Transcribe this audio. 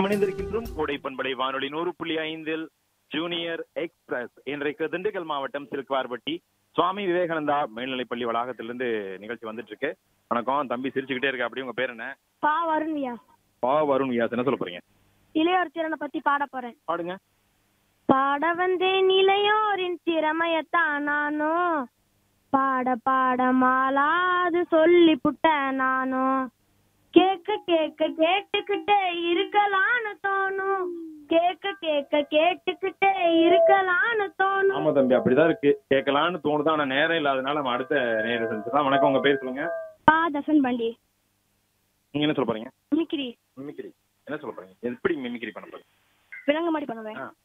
மணிந்திருக்கின்றோம் கோடை பண்பலை வானொலி நூறு புள்ளி ஐந்தில் ஜூனியர் எக்ஸ்பிரஸ் இன்றைக்கு திண்டுக்கல் மாவட்டம் சிலுக்குவார்பட்டி சுவாமி விவேகானந்தா மேல்நிலைப்பள்ளி வளாகத்திலிருந்து நிகழ்ச்சி வந்துட்டு இருக்கு வணக்கம் தம்பி சிரிச்சுக்கிட்டே இருக்கு அப்படி உங்க பேர் என்ன பா வருண் வியா பா வருண் வியாஸ் என்ன சொல்ல போறீங்க இளையோர் திறனை பத்தி பாட போறேன் பாடுங்க பாட வந்தேன் இளையோரின் திறமையத்தான் நானும் பாட பாட மாலாது சொல்லி புட்டேன் நானும் கேட்க கேட்க கேட்டுக்கிட்டே இருக்கலான்னு தோணும் கேட்க கேட்க கேட்டுக்கிட்டே இருக்கலான்னு தோணும் ஆமா தம்பி அப்படிதான் இருக்கு கேட்கலான்னு தோணுது ஆனா நேரம் இல்லாதனால நம்ம அடுத்த நேரம் செஞ்சுக்கலாம் வணக்கம் உங்க பேர் சொல்லுங்க பா தசன் பண்டி நீங்க என்ன சொல்ல போறீங்க மிமிக்ரி மிமிக்ரி என்ன சொல்ல போறீங்க எப்படி மிமிக்ரி பண்ண போறீங்க விலங்கு மாதிரி பண்ணுவேன் ஆ.